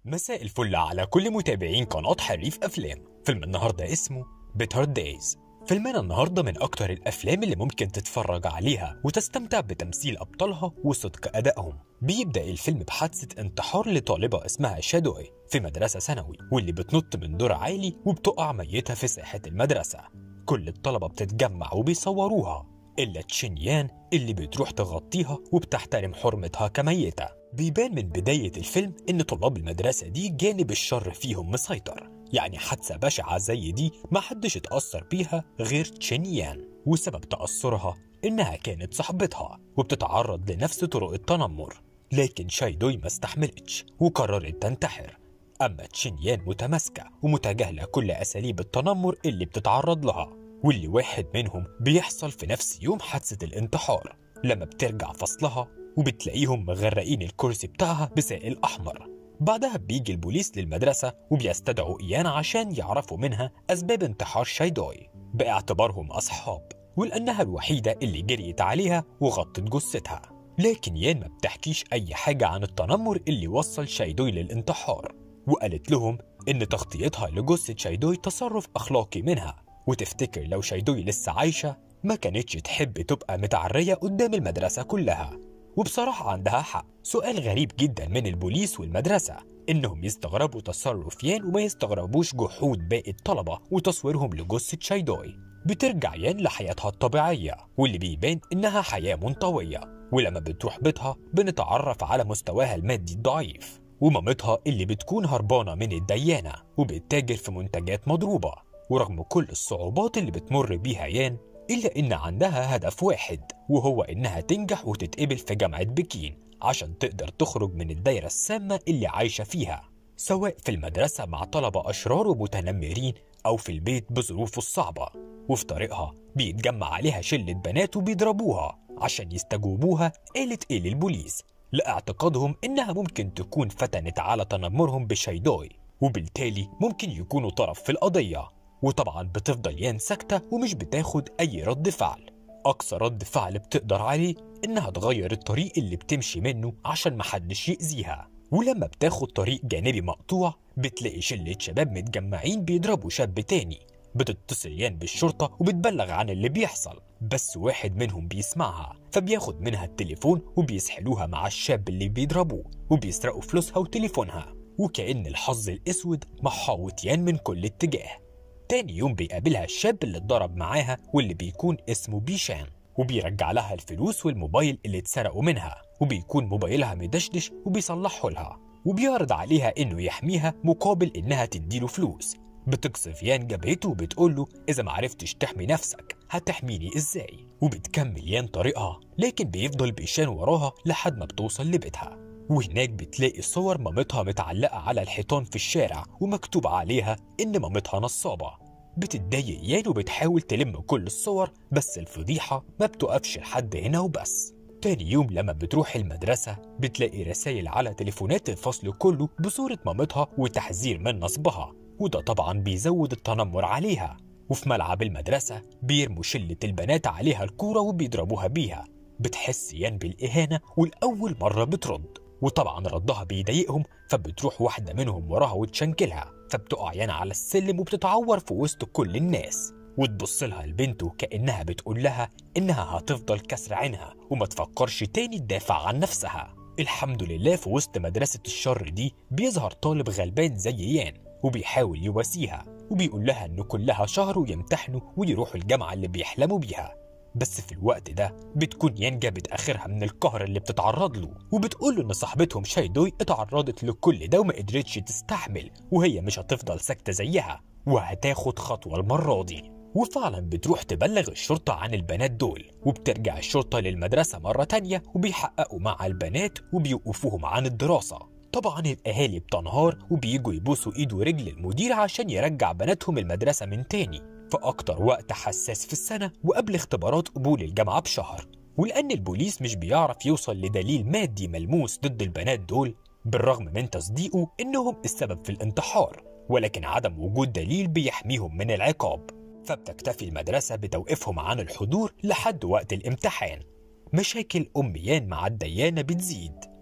مساء الفل على كل متابعين قناة حريف أفلام فيلم النهاردة اسمه بيتر دايز فيلمنا النهاردة من أكتر الأفلام اللي ممكن تتفرج عليها وتستمتع بتمثيل أبطالها وصدق أدائهم بيبدأ الفيلم بحادثة انتحار لطالبة اسمها شادوي في مدرسة ثانوي واللي بتنط من دور عالي وبتقع ميتة في ساحة المدرسة كل الطلبة بتتجمع وبيصوروها إلا تشينيان اللي بتروح تغطيها وبتحترم حرمتها كميتة بيبان من بداية الفيلم إن طلاب المدرسة دي جانب الشر فيهم مسيطر يعني حادثة بشعة زي دي محدش اتأثر بيها غير تشينيان وسبب تأثرها إنها كانت صاحبتها وبتتعرض لنفس طرق التنمر لكن شايدوي ما استحملتش وقررت تنتحر أما تشينيان متماسكة ومتجاهلة كل أساليب التنمر اللي بتتعرض لها واللي واحد منهم بيحصل في نفس يوم حادثة الانتحار لما بترجع فصلها وبتلاقيهم مغرقين الكرسي بتاعها بسائل أحمر بعدها بيجي البوليس للمدرسة وبيستدعوا إيان عشان يعرفوا منها أسباب انتحار شايدوي باعتبارهم أصحاب ولأنها الوحيدة اللي جريت عليها وغطت جثتها لكن يان ما بتحكيش أي حاجة عن التنمر اللي وصل شايدوي للانتحار وقالت لهم إن تغطيتها لجثة شايدوي تصرف أخلاقي منها وتفتكر لو شايدوي لسه عايشة ما كانتش تحب تبقى متعرية قدام المدرسة كلها وبصراحة عندها حق سؤال غريب جدا من البوليس والمدرسة إنهم يستغربوا تصرف يان وما يستغربوش جحود باقي الطلبة وتصويرهم لجثة شايدوي بترجع يان لحياتها الطبيعية واللي بيبان إنها حياة منطوية ولما بتروح بيتها بنتعرف على مستواها المادي الضعيف ومامتها اللي بتكون هربانة من الديانة وبتتاجر في منتجات مضروبة ورغم كل الصعوبات اللي بتمر بيها يان إلا إن عندها هدف واحد وهو إنها تنجح وتتقبل في جامعة بكين عشان تقدر تخرج من الدايرة السامة اللي عايشة فيها سواء في المدرسة مع طلبة أشرار ومتنمرين أو في البيت بظروفه الصعبة وفي طريقها بيتجمع عليها شلة بنات وبيضربوها عشان يستجوبوها قالت إيه للبوليس لاعتقادهم إنها ممكن تكون فتنت على تنمرهم بشيدوي وبالتالي ممكن يكونوا طرف في القضية وطبعا بتفضل يان ساكتة ومش بتاخد أي رد فعل أقصى رد فعل بتقدر عليه إنها تغير الطريق اللي بتمشي منه عشان محدش يأذيها ولما بتاخد طريق جانبي مقطوع بتلاقي شلة شباب متجمعين بيضربوا شاب تاني بتتصل يان بالشرطة وبتبلغ عن اللي بيحصل بس واحد منهم بيسمعها فبياخد منها التليفون وبيسحلوها مع الشاب اللي بيضربوه وبيسرقوا فلوسها وتليفونها وكأن الحظ الأسود محاوط يان من كل اتجاه تاني يوم بيقابلها الشاب اللي اتضرب معاها واللي بيكون اسمه بيشان وبيرجع لها الفلوس والموبايل اللي اتسرقوا منها وبيكون موبايلها مدشدش وبيصلحه لها وبيعرض عليها انه يحميها مقابل انها تديله فلوس بتقصف يان جبهته وبتقول له اذا معرفتش تحمي نفسك هتحميني ازاي وبتكمل يان طريقها لكن بيفضل بيشان وراها لحد ما بتوصل لبيتها وهناك بتلاقي صور مامتها متعلقة على الحيطان في الشارع ومكتوب عليها إن مامتها نصابة بتتضايق يان وبتحاول تلم كل الصور بس الفضيحة ما بتقفش لحد هنا وبس تاني يوم لما بتروح المدرسة بتلاقي رسائل على تليفونات الفصل كله بصورة مامتها وتحذير من نصبها وده طبعا بيزود التنمر عليها وفي ملعب المدرسة بيرموا شلة البنات عليها الكورة وبيضربوها بيها بتحس يان بالإهانة والأول مرة بترد وطبعا ردها بيضايقهم فبتروح واحدة منهم وراها وتشنكلها فبتقع يانا على السلم وبتتعور في وسط كل الناس وتبص لها البنت وكأنها بتقول لها إنها هتفضل كسر عينها وما تفكرش تاني تدافع عن نفسها الحمد لله في وسط مدرسة الشر دي بيظهر طالب غلبان زي يان وبيحاول يواسيها وبيقول لها إن كلها شهر ويمتحنوا ويروحوا الجامعة اللي بيحلموا بيها بس في الوقت ده بتكون يان جابت اخرها من القهر اللي بتتعرض له وبتقول له ان صاحبتهم شايدوي اتعرضت لكل ده وما قدرتش تستحمل وهي مش هتفضل ساكته زيها وهتاخد خطوه المره دي وفعلا بتروح تبلغ الشرطة عن البنات دول وبترجع الشرطة للمدرسة مرة تانية وبيحققوا مع البنات وبيوقفوهم عن الدراسة طبعا الأهالي بتنهار وبيجوا يبوسوا إيد ورجل المدير عشان يرجع بناتهم المدرسة من تاني في أكتر وقت حساس في السنة وقبل اختبارات قبول الجامعة بشهر ولأن البوليس مش بيعرف يوصل لدليل مادي ملموس ضد البنات دول بالرغم من تصديقه إنهم السبب في الانتحار ولكن عدم وجود دليل بيحميهم من العقاب فبتكتفي المدرسة بتوقيفهم عن الحضور لحد وقت الامتحان مشاكل أم يان مع الديانة بتزيد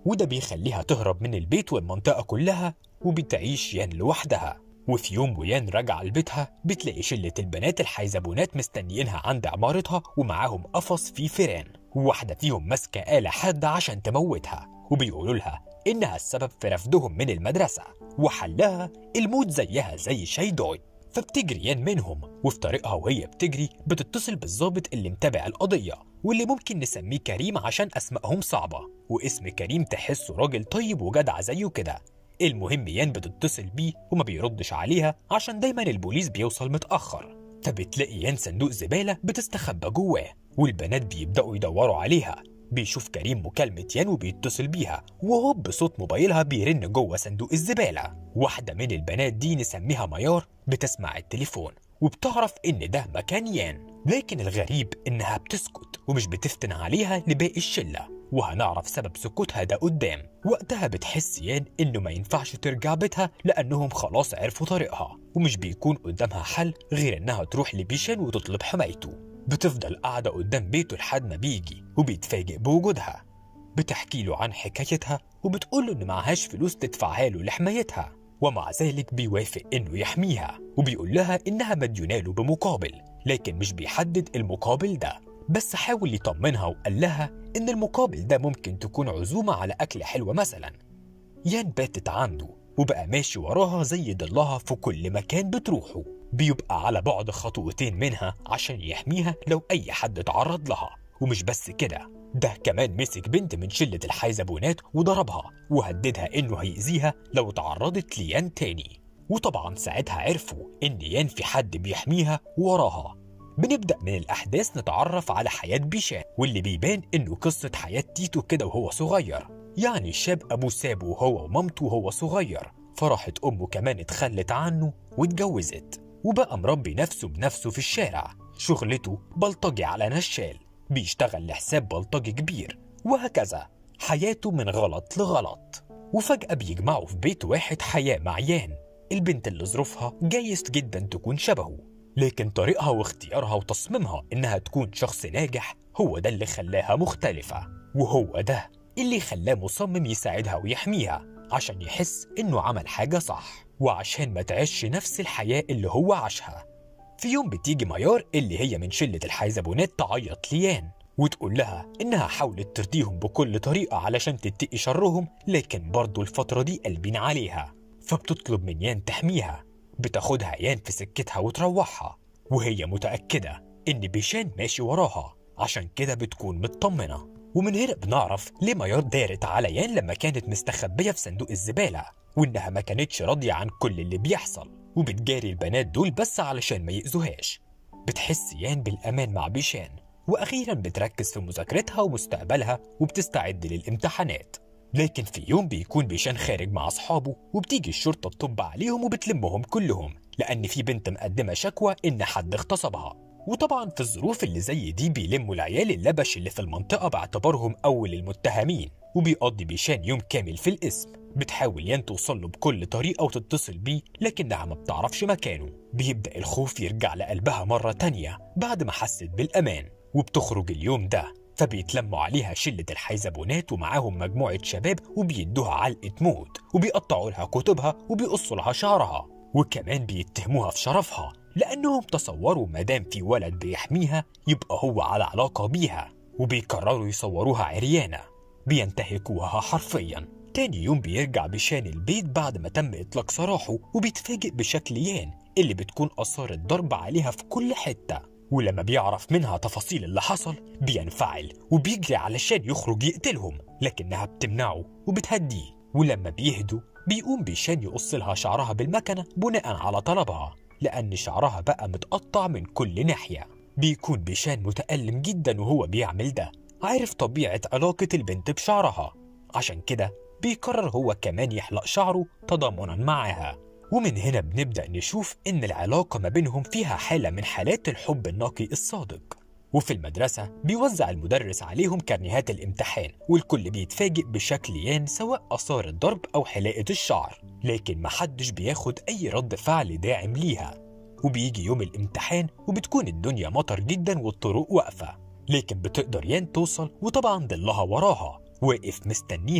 وده بيخليها تهرب من البيت والمنطقة كلها وبتعيش يان لوحدها وفي يوم ويان راجعة لبيتها بتلاقي شلة البنات الحيزبونات مستنيينها عند عمارتها ومعاهم قفص فيه فيران وواحدة فيهم ماسكة آلة حادة عشان تموتها وبيقولوا لها إنها السبب في رفضهم من المدرسة وحلها الموت زيها زي شيدوي فبتجري يان منهم وفي طريقها وهي بتجري بتتصل بالظابط اللي متابع القضية واللي ممكن نسميه كريم عشان أسمائهم صعبة واسم كريم تحسه راجل طيب وجدع زيه كده المهم يان بتتصل بيه وما بيردش عليها عشان دايما البوليس بيوصل متأخر فبتلاقي يان صندوق زبالة بتستخبى جواه والبنات بيبدأوا يدوروا عليها بيشوف كريم مكالمة يان وبيتصل بيها وهوب بصوت موبايلها بيرن جوه صندوق الزبالة واحدة من البنات دي نسميها ميار بتسمع التليفون وبتعرف إن ده مكان يان لكن الغريب إنها بتسكت ومش بتفتن عليها لباقي الشلة وهنعرف سبب سكوتها ده قدام وقتها بتحس يان إنه ما ينفعش ترجع بيتها لأنهم خلاص عرفوا طريقها ومش بيكون قدامها حل غير إنها تروح لبيشان وتطلب حمايته بتفضل قاعدة قدام بيته لحد ما بيجي وبيتفاجئ بوجودها بتحكي له عن حكايتها وبتقول له إن معهاش فلوس تدفعها له لحمايتها ومع ذلك بيوافق إنه يحميها وبيقول لها إنها مديونة له بمقابل لكن مش بيحدد المقابل ده بس حاول يطمنها وقال لها إن المقابل ده ممكن تكون عزومة على أكل حلوة مثلا يان باتت عنده وبقى ماشي وراها زي ضلها في كل مكان بتروحه بيبقى على بعد خطوتين منها عشان يحميها لو أي حد اتعرض لها ومش بس كده ده كمان مسك بنت من شلة الحيزبونات وضربها وهددها إنه هيأذيها لو تعرضت ليان تاني وطبعا ساعتها عرفوا إن يان في حد بيحميها وراها بنبدأ من الأحداث نتعرف على حياة بيشان واللي بيبان إنه قصة حياة تيتو كده وهو صغير يعني الشاب أبوه سابه هو ومامته وهو صغير فرحت أمه كمان اتخلت عنه واتجوزت وبقى مربي نفسه بنفسه في الشارع شغلته بلطجي على نشال بيشتغل لحساب بلطجي كبير وهكذا حياته من غلط لغلط وفجأة بيجمعوا في بيت واحد حياة مع يان البنت اللي ظروفها جايز جدا تكون شبهه لكن طريقها واختيارها وتصميمها إنها تكون شخص ناجح هو ده اللي خلاها مختلفة وهو ده اللي خلاه مصمم يساعدها ويحميها عشان يحس إنه عمل حاجة صح وعشان ما تعيش نفس الحياة اللي هو عاشها في يوم بتيجي ميار اللي هي من شلة الحيزبونات تعيط ليان وتقول لها إنها حاولت ترضيهم بكل طريقة علشان تتقي شرهم لكن برضه الفترة دي قلبين عليها فبتطلب من يان تحميها بتاخدها يان في سكتها وتروحها وهي متأكدة إن بيشان ماشي وراها عشان كده بتكون مطمنة ومن هنا بنعرف ليه ميار دارت على يان لما كانت مستخبية في صندوق الزبالة وإنها ما كانتش راضية عن كل اللي بيحصل وبتجاري البنات دول بس علشان ما يأذوهاش بتحس يان بالأمان مع بيشان وأخيرا بتركز في مذاكرتها ومستقبلها وبتستعد للامتحانات لكن في يوم بيكون بيشان خارج مع أصحابه وبتيجي الشرطة تطب عليهم وبتلمهم كلهم لأن في بنت مقدمة شكوى إن حد اغتصبها وطبعا في الظروف اللي زي دي بيلموا العيال اللبش اللي في المنطقة باعتبارهم أول المتهمين وبيقضي بيشان يوم كامل في الاسم بتحاول يان توصل له بكل طريقة وتتصل بيه لكنها ما بتعرفش مكانه بيبدأ الخوف يرجع لقلبها مرة تانية بعد ما حست بالأمان وبتخرج اليوم ده فبيتلموا عليها شلة الحيزبونات ومعاهم مجموعة شباب وبيدوها علقة موت وبيقطعوا لها كتبها وبيقصوا لها شعرها وكمان بيتهموها في شرفها لأنهم تصوروا مادام في ولد بيحميها يبقى هو على علاقة بيها وبيقرروا يصوروها عريانة بينتهكوها حرفيا تاني يوم بيرجع بشان البيت بعد ما تم إطلاق سراحه وبيتفاجئ بشكل يان اللي بتكون آثار الضرب عليها في كل حتة ولما بيعرف منها تفاصيل اللي حصل بينفعل وبيجري علشان يخرج يقتلهم لكنها بتمنعه وبتهديه ولما بيهدوا بيقوم بيشان يقص لها شعرها بالمكنة بناء على طلبها لأن شعرها بقى متقطع من كل ناحية بيكون بيشان متألم جدا وهو بيعمل ده عارف طبيعة علاقة البنت بشعرها عشان كده بيقرر هو كمان يحلق شعره تضامنا معاها ومن هنا بنبدأ نشوف إن العلاقة ما بينهم فيها حالة من حالات الحب النقي الصادق وفي المدرسة بيوزع المدرس عليهم كارنيهات الامتحان والكل بيتفاجئ بشكل يان سواء آثار الضرب أو حلاقة الشعر لكن محدش بياخد أي رد فعل داعم ليها وبيجي يوم الامتحان وبتكون الدنيا مطر جدا والطرق واقفة لكن بتقدر يان توصل وطبعا ضلها وراها واقف مستنيها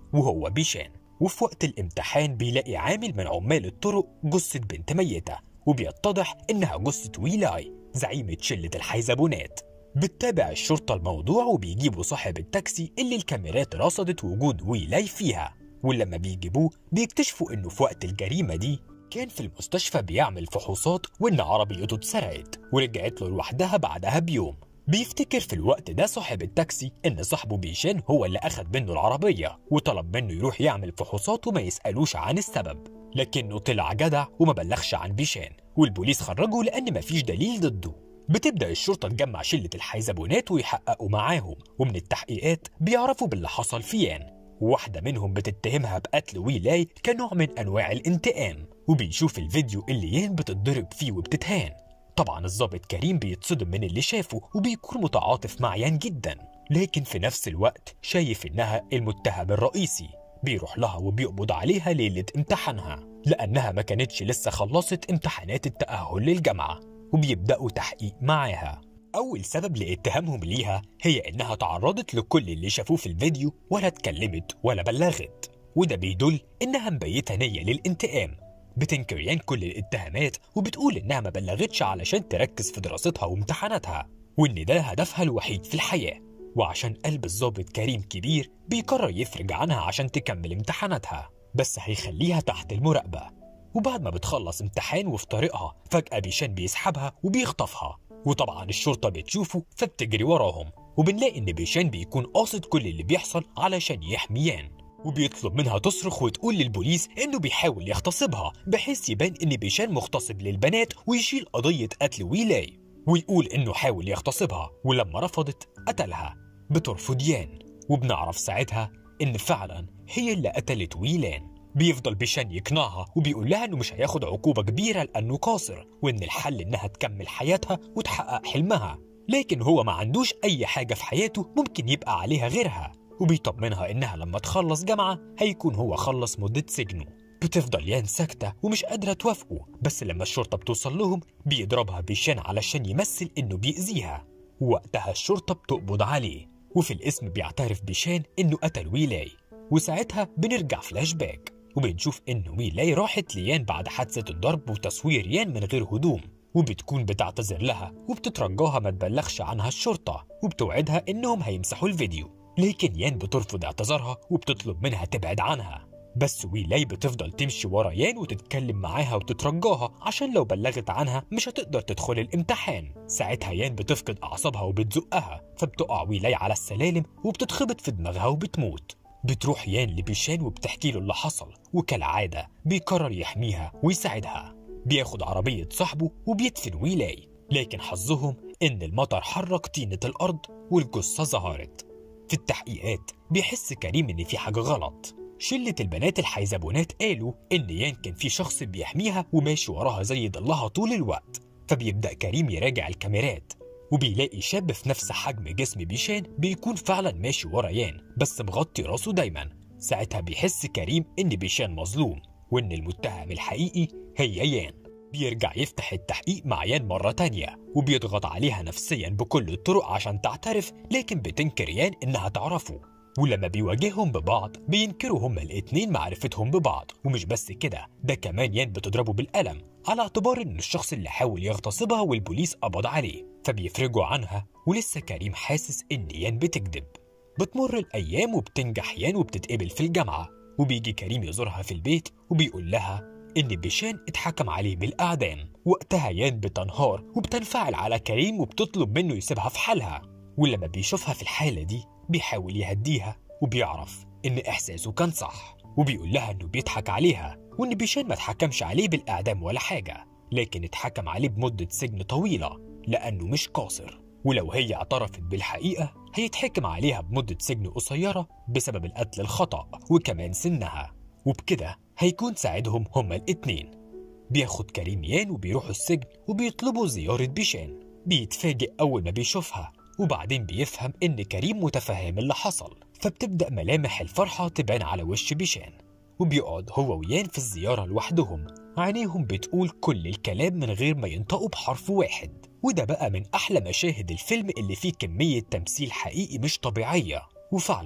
وهو بيشان وفي وقت الامتحان بيلاقي عامل من عمال الطرق جثة بنت ميتة وبيتضح إنها جثة ويلاي زعيمة شلة الحيزبونات بتتابع الشرطة الموضوع وبيجيبوا صاحب التاكسي اللي الكاميرات رصدت وجود ويلاي فيها ولما بيجيبوه بيكتشفوا إنه في وقت الجريمة دي كان في المستشفى بيعمل فحوصات وإن عربيته اتسرقت ورجعت له لوحدها بعدها بيوم بيفتكر في الوقت ده صاحب التاكسي إن صاحبه بيشان هو اللي أخد منه العربية وطلب منه يروح يعمل فحوصات وما يسألوش عن السبب لكنه طلع جدع وما بلغش عن بيشان والبوليس خرجه لأن مفيش دليل ضده بتبدأ الشرطة تجمع شلة الحيزبونات ويحققوا معاهم ومن التحقيقات بيعرفوا باللي حصل في يان واحدة منهم بتتهمها بقتل ويلاي كنوع من أنواع الانتقام وبيشوف الفيديو اللي يان بتتضرب فيه وبتتهان طبعا الضابط كريم بيتصدم من اللي شافه وبيكون متعاطف مع يان جدا لكن في نفس الوقت شايف إنها المتهم الرئيسي بيروح لها وبيقبض عليها ليلة امتحانها لأنها ما كانتش لسه خلصت امتحانات التأهل للجامعة وبيبدأوا تحقيق معاها أول سبب لاتهامهم ليها هي إنها تعرضت لكل اللي شافوه في الفيديو ولا اتكلمت ولا بلغت وده بيدل إنها مبيتة نية للانتقام بتنكر يان كل الاتهامات وبتقول إنها ما بلغتش علشان تركز في دراستها وامتحاناتها وإن ده هدفها الوحيد في الحياة وعشان قلب الضابط كريم كبير بيقرر يفرج عنها عشان تكمل امتحاناتها بس هيخليها تحت المراقبة وبعد ما بتخلص امتحان وفي طريقها فجأة بيشان بيسحبها وبيخطفها وطبعا الشرطة بتشوفه فبتجري وراهم وبنلاقي إن بيشان بيكون قاصد كل اللي بيحصل علشان يحمي يان وبيطلب منها تصرخ وتقول للبوليس إنه بيحاول يغتصبها بحيث يبان إن بيشان مغتصب للبنات ويشيل قضية قتل ويلاي ويقول إنه حاول يغتصبها ولما رفضت قتلها بترفض يان وبنعرف ساعتها إن فعلا هي اللي قتلت ويلان بيفضل بيشان يقنعها وبيقول لها انه مش هياخد عقوبة كبيرة لانه قاصر وان الحل انها تكمل حياتها وتحقق حلمها لكن هو ما عندوش اي حاجة في حياته ممكن يبقى عليها غيرها وبيطمنها انها لما تخلص جامعة هيكون هو خلص مدة سجنه بتفضل يان ساكتة ومش قادرة توافقه بس لما الشرطة بتوصل لهم بيضربها بيشان علشان يمثل انه بيأذيها ووقتها الشرطة بتقبض عليه وفي الاسم بيعترف بيشان انه قتل ويلاي وساعتها بنرجع فلاش باك وبنشوف ان ويلاي راحت ليان بعد حادثة الضرب وتصوير يان من غير هدوم وبتكون بتعتذر لها وبتترجاها ما تبلغش عنها الشرطة وبتوعدها انهم هيمسحوا الفيديو لكن يان بترفض اعتذارها وبتطلب منها تبعد عنها بس ويلاي بتفضل تمشي ورا يان وتتكلم معاها وتترجاها عشان لو بلغت عنها مش هتقدر تدخل الامتحان ساعتها يان بتفقد أعصابها وبتزقها فبتقع ويلاي على السلالم وبتتخبط في دماغها وبتموت بتروح يان لبيشان وبتحكي له اللي حصل وكالعادة بيقرر يحميها ويساعدها بياخد عربية صاحبه وبيدفن ويلاي لكن حظهم إن المطر حرك طينة الأرض والجثة ظهرت في التحقيقات بيحس كريم إن في حاجة غلط شلة البنات الحيزبونات قالوا إن يان كان في شخص بيحميها وماشي وراها زي ضلها طول الوقت فبيبدأ كريم يراجع الكاميرات وبيلاقي شاب في نفس حجم جسم بيشان بيكون فعلا ماشي ورا يان بس مغطي راسه دايما ساعتها بيحس كريم إن بيشان مظلوم وإن المتهم الحقيقي هي يان بيرجع يفتح التحقيق مع يان مرة تانية وبيضغط عليها نفسيا بكل الطرق عشان تعترف لكن بتنكر يان إنها تعرفه ولما بيواجههم ببعض بينكروا هما الاتنين معرفتهم ببعض ومش بس كده ده كمان يان بتضربه بالقلم على اعتبار انه الشخص اللي حاول يغتصبها والبوليس قبض عليه فبيفرجوا عنها ولسه كريم حاسس ان يان بتكذب بتمر الايام وبتنجح يان وبتتقبل في الجامعه وبيجي كريم يزورها في البيت وبيقول لها ان بيشان اتحكم عليه بالاعدام وقتها يان بتنهار وبتنفعل على كريم وبتطلب منه يسيبها في حالها ولما بيشوفها في الحاله دي بيحاول يهديها وبيعرف إن إحساسه كان صح وبيقول لها إنه بيضحك عليها وإن بيشان ما اتحكمش عليه بالإعدام ولا حاجة لكن اتحكم عليه بمدة سجن طويلة لأنه مش قاصر ولو هي اعترفت بالحقيقة هيتحكم عليها بمدة سجن قصيرة بسبب القتل الخطأ وكمان سنها وبكده هيكون ساعدهم هما الاتنين بياخد كريم يان وبيروحوا السجن وبيطلبوا زيارة بيشان بيتفاجئ أول ما بيشوفها وبعدين بيفهم إن كريم متفهم اللي حصل فبتبدأ ملامح الفرحة تبان على وش بيشان وبيقعد هو ويان في الزيارة لوحدهم عينيهم بتقول كل الكلام من غير ما ينطقوا بحرف واحد وده بقى من أحلى مشاهد الفيلم اللي فيه كمية تمثيل حقيقي مش طبيعية وفعلا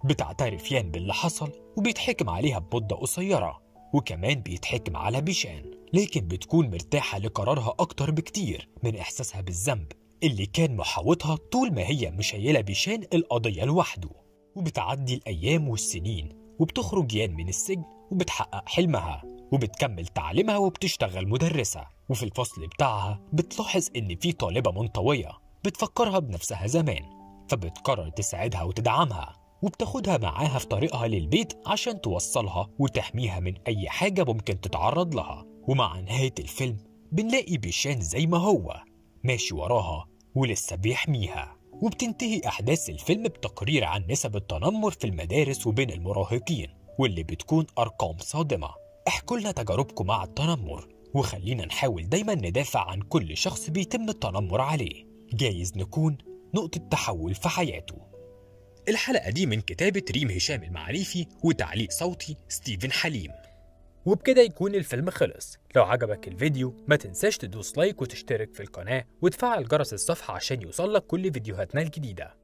بتعترف يان باللي حصل وبيتحكم عليها بمدة قصيرة وكمان بيتحكم على بيشان لكن بتكون مرتاحة لقرارها أكتر بكتير من إحساسها بالذنب اللي كان محاوطها طول ما هي مشيلة بيشان القضية لوحده وبتعدي الأيام والسنين وبتخرج يان من السجن وبتحقق حلمها وبتكمل تعليمها وبتشتغل مدرسة وفي الفصل بتاعها بتلاحظ إن في طالبة منطوية بتفكرها بنفسها زمان فبتقرر تساعدها وتدعمها وبتاخدها معاها في طريقها للبيت عشان توصلها وتحميها من أي حاجة ممكن تتعرض لها ومع نهاية الفيلم بنلاقي بيشان زي ما هو ماشي وراها ولسه بيحميها وبتنتهي أحداث الفيلم بتقرير عن نسب التنمر في المدارس وبين المراهقين واللي بتكون أرقام صادمة احكوا لنا تجاربكم مع التنمر وخلينا نحاول دايما ندافع عن كل شخص بيتم التنمر عليه جايز نكون نقطة تحول في حياته الحلقة دي من كتابة ريم هشام المعريفي وتعليق صوتي ستيفن حليم وبكده يكون الفيلم خلص لو عجبك الفيديو ما تنساش تدوس لايك وتشترك في القناة وتفعل جرس الصفحة عشان يوصلك كل فيديوهاتنا الجديدة